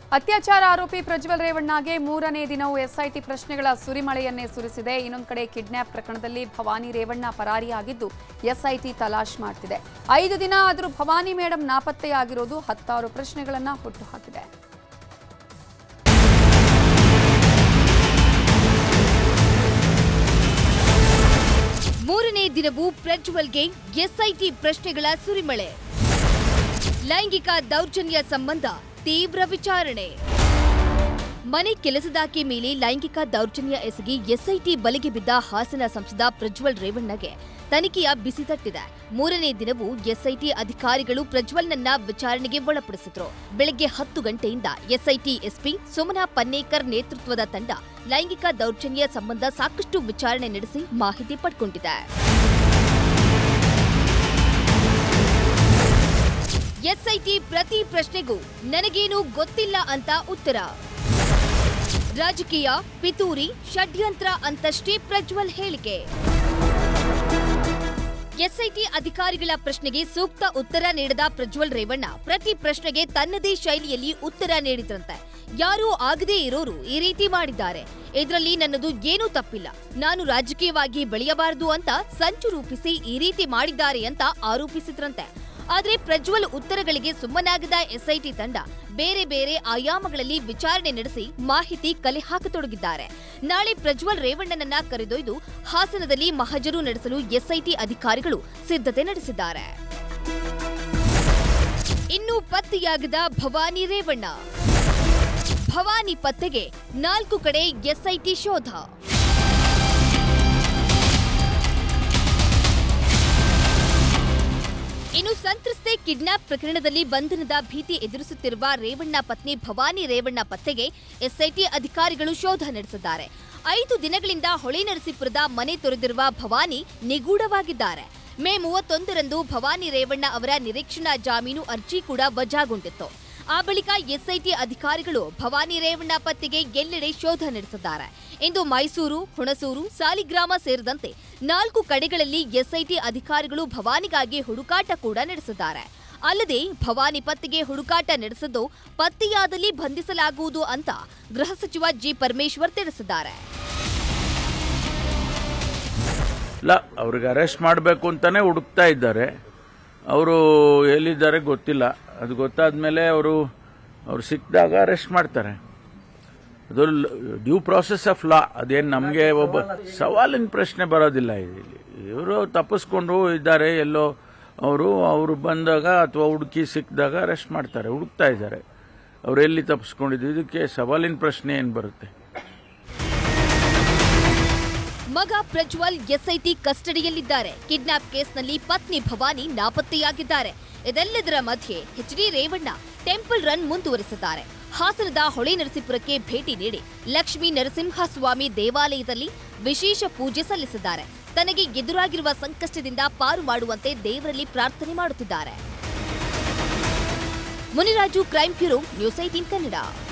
ಅತ್ಯಾಚಾರ ಆರೋಪಿ ಪ್ರಜ್ವಲ್ ರೇವಣ್ಣಗೆ ಮೂರನೇ ದಿನವೂ ಎಸ್ಐಟಿ ಪ್ರಶ್ನೆಗಳ ಸುರಿಮಳೆಯನ್ನೇ ಸುರಿಸಿದೆ ಇನ್ನೊಂದು ಕಡೆ ಕಿಡ್ನ್ಯಾಪ್ ಪ್ರಕರಣದಲ್ಲಿ ಭವಾನಿ ರೇವಣ್ಣ ಪರಾರಿಯಾಗಿದ್ದು ಎಸ್ಐಟಿ ತಲಾಶ್ ಮಾಡ್ತಿದೆ ಐದು ದಿನ ಆದರೂ ಭವಾನಿ ಮೇಡಮ್ ನಾಪತ್ತೆಯಾಗಿರೋದು ಹತ್ತಾರು ಪ್ರಶ್ನೆಗಳನ್ನ ಹುಟ್ಟುಹಾಕಿದೆ ಮೂರನೇ ದಿನವೂ ಪ್ರಜ್ವಲ್ಗೆ ಎಸ್ಐಟಿ ಪ್ರಶ್ನೆಗಳ ಸುರಿಮಳೆ ಲೈಂಗಿಕ ದೌರ್ಜನ್ಯ ಸಂಬಂಧ ತೀವ್ರ ವಿಚಾರಣೆ ಮನೆ ಕೆಲಸದಾಕೆ ಮೇಲೆ ಲೈಂಗಿಕ ದೌರ್ಜನ್ಯ ಎಸಗಿ ಎಸ್ಐಟಿ ಬಲೆಗೆ ಬಿದ್ದ ಹಾಸನ ಸಂಸದ ಪ್ರಜ್ವಲ್ ರೇವಣ್ಣಗೆ ತನಿಖೆಯ ಬಿಸಿ ತಟ್ಟಿದೆ ಮೂರನೇ ದಿನವೂ ಎಸ್ಐಟಿ ಅಧಿಕಾರಿಗಳು ಪ್ರಜ್ವಲ್ನನ್ನ ವಿಚಾರಣೆಗೆ ಒಳಪಡಿಸಿದ್ರು ಬೆಳಗ್ಗೆ ಹತ್ತು ಗಂಟೆಯಿಂದ ಎಸ್ಐಟಿ ಎಸ್ಪಿ ಸುಮನಾ ಪನ್ನೇಕರ್ ನೇತೃತ್ವದ ತಂಡ ಲೈಂಗಿಕ ದೌರ್ಜನ್ಯ ಸಂಬಂಧ ಸಾಕಷ್ಟು ವಿಚಾರಣೆ ನಡೆಸಿ ಮಾಹಿತಿ ಪಡ್ಕೊಂಡಿದೆ ಎಸ್ಐಟಿ ಪ್ರತಿ ಪ್ರಶ್ನೆಗೂ ನನಗೇನು ಗೊತ್ತಿಲ್ಲ ಅಂತ ಉತ್ತರ ರಾಜಕೀಯ ಪಿತೂರಿ ಷಡ್ಯಂತ್ರ ಅಂತಷ್ಟೇ ಪ್ರಜ್ವಲ್ ಹೇಳಿಕೆ ಎಸ್ಐಟಿ ಅಧಿಕಾರಿಗಳ ಪ್ರಶ್ನೆಗೆ ಸೂಕ್ತ ಉತ್ತರ ನೀಡದ ಪ್ರಜ್ವಲ್ ರೇವಣ್ಣ ಪ್ರತಿ ಪ್ರಶ್ನೆಗೆ ತನ್ನದೇ ಶೈಲಿಯಲ್ಲಿ ಉತ್ತರ ನೀಡಿದ್ರಂತೆ ಯಾರೂ ಆಗದೇ ಇರೋರು ಈ ರೀತಿ ಮಾಡಿದ್ದಾರೆ ಇದರಲ್ಲಿ ನನ್ನದು ಏನೂ ತಪ್ಪಿಲ್ಲ ನಾನು ರಾಜಕೀಯವಾಗಿ ಬೆಳೆಯಬಾರದು ಅಂತ ಸಂಚು ರೂಪಿಸಿ ಈ ರೀತಿ ಮಾಡಿದ್ದಾರೆ ಅಂತ ಆರೋಪಿಸಿದ್ರಂತೆ ಆದ್ರೆ ಪ್ರಜ್ವಲ್ ಉತ್ತರಗಳಿಗೆ ಸುಮ್ಮನಾಗದ ಎಸ್ಐಟಿ ತಂಡ ಬೇರೆ ಬೇರೆ ಆಯಾಮಗಳಲ್ಲಿ ವಿಚಾರಣೆ ನಡೆಸಿ ಮಾಹಿತಿ ಕಲೆ ಹಾಕತೊಡಗಿದ್ದಾರೆ ನಾಳೆ ಪ್ರಜ್ವಲ್ ರೇವಣ್ಣನನ್ನ ಕರೆದೊಯ್ದು ಹಾಸನದಲ್ಲಿ ಮಹಜರು ನಡೆಸಲು ಎಸ್ಐಟಿ ಅಧಿಕಾರಿಗಳು ಸಿದ್ಧತೆ ನಡೆಸಿದ್ದಾರೆ ಇನ್ನು ಪತ್ತೆಯಾಗದ ಭವಾನಿ ರೇವಣ್ಣ ಭವಾನಿ ಪತ್ತೆಗೆ ನಾಲ್ಕು ಕಡೆ ಎಸ್ಐಟಿ ಶೋಧ ಇನ್ನು ಸಂತ್ರಸ್ತೆ ಕಿಡ್ನಾಪ್ ಪ್ರಕರಣದಲ್ಲಿ ಬಂಧನದ ಭೀತಿ ಎದುರಿಸುತ್ತಿರುವ ರೇವಣ್ಣ ಪತ್ನಿ ಭವಾನಿ ರೇವಣ್ಣ ಪತ್ತೆಗೆ ಎಸ್ಐಟಿ ಅಧಿಕಾರಿಗಳು ಶೋಧ ನಡೆಸಿದ್ದಾರೆ ಐದು ದಿನಗಳಿಂದ ಹೊಳೆನರಸೀಪುರದ ಮನೆ ತೊರೆದಿರುವ ಭವಾನಿ ನಿಗೂಢವಾಗಿದ್ದಾರೆ ಮೇ ಮೂವತ್ತೊಂದರಂದು ಭವಾನಿ ರೇವಣ್ಣ ಅವರ ನಿರೀಕ್ಷಣಾ ಜಾಮೀನು ಅರ್ಜಿ ಕೂಡ ವಜಾಗೊಂಡಿತ್ತು ಆ ಬಳಿಕ ಎಸ್ಐಟಿ ಅಧಿಕಾರಿಗಳು ಭವಾನಿ ರೇವಣ್ಣ ಪತ್ತೆಗೆ ಎಲ್ಲೆಡೆ ಶೋಧ ನಡೆಸಿದ್ದಾರೆ ಇಂದು ಮೈಸೂರು ಹುಣಸೂರು ಸಾಲಿಗ್ರಾಮ ಸೇರಿದಂತೆ ನಾಲ್ಕು ಕಡೆಗಳಲ್ಲಿ ಎಸ್ಐಟಿ ಅಧಿಕಾರಿಗಳು ಭವಾನಿಗಾಗಿ ಹುಡುಕಾಟ ಕೂಡ ನಡೆಸಿದ್ದಾರೆ ಅಲ್ಲದೆ ಭವಾನಿ ಪತ್ತೆಗೆ ಹುಡುಕಾಟ ನಡೆಸಿದ್ದು ಪತ್ತೆಯಾದಲ್ಲಿ ಬಂಧಿಸಲಾಗುವುದು ಅಂತ ಗೃಹ ಸಚಿವ ಜಿ ಪರಮೇಶ್ವರ್ ತಿಳಿಸಿದ್ದಾರೆ ಇಲ್ಲ ಅವ್ರಿಗೆ ಅರೆಸ್ಟ್ ಮಾಡಬೇಕು ಅಂತಾನೆ ಹುಡುಕ್ತಾ ಇದ್ದಾರೆ ಅವರು ಎಲ್ಲಿದ್ದಾರೆ ಗೊತ್ತಿಲ್ಲ ಅದು ಗೊತ್ತಾದ್ಮೇಲೆ ಅವರು ಅವ್ರು ಸಿಕ್ಕಿದಾಗ ಅರೆಸ್ಟ್ ಮಾಡ್ತಾರೆ ಅದು ಡ್ಯೂ ಪ್ರಾಸೆಸ್ ಆಫ್ ಲಾ ಅದೇನು ನಮಗೆ ಒಬ್ಬ ಸವಾಲಿನ ಪ್ರಶ್ನೆ ಬರೋದಿಲ್ಲ ಇಲ್ಲಿ ಇವರು ತಪ್ಪಿಸ್ಕೊಂಡು ಇದ್ದಾರೆ ಎಲ್ಲೋ ಅವರು ಅವರು ಬಂದಾಗ ಅಥವಾ ಹುಡುಕಿ ಸಿಕ್ಕಿದಾಗ ಅರೆಸ್ಟ್ ಮಾಡ್ತಾರೆ ಹುಡುಕ್ತಾ ಇದ್ದಾರೆ ಅವ್ರು ಎಲ್ಲಿ ತಪ್ಪಿಸ್ಕೊಂಡಿದ್ದು ಇದಕ್ಕೆ ಸವಾಲಿನ ಪ್ರಶ್ನೆ ಏನು ಬರುತ್ತೆ ಮಗ ಪ್ರಜ್ವಲ್ ಎಸ್ಐಟಿ ಕಸ್ಟಡಿಯಲ್ಲಿದ್ದಾರೆ ಕಿಡ್ನಾಪ್ ಕೇಸ್ನಲ್ಲಿ ಪತ್ನಿ ಭವಾನಿ ನಾಪತ್ತೆಯಾಗಿದ್ದಾರೆ ಇದೆಲ್ಲದರ ಮಧ್ಯೆ H D Revanna temple run ಮುಂದುವರಿಸಿದ್ದಾರೆ ಹಾಸನದ ಹೊಳೆ ನರಸೀಪುರಕ್ಕೆ ಭೇಟಿ ನೀಡಿ ಲಕ್ಷ್ಮೀ ನರಸಿಂಹಸ್ವಾಮಿ ದೇವಾಲಯದಲ್ಲಿ ವಿಶೇಷ ಪೂಜೆ ಸಲ್ಲಿಸಿದ್ದಾರೆ ತನಗೆ ಎದುರಾಗಿರುವ ಸಂಕಷ್ಟದಿಂದ ಪಾರು ಮಾಡುವಂತೆ ದೇವರಲ್ಲಿ ಪ್ರಾರ್ಥನೆ ಮಾಡುತ್ತಿದ್ದಾರೆ Muniraju crime bureau news eighteen Kannada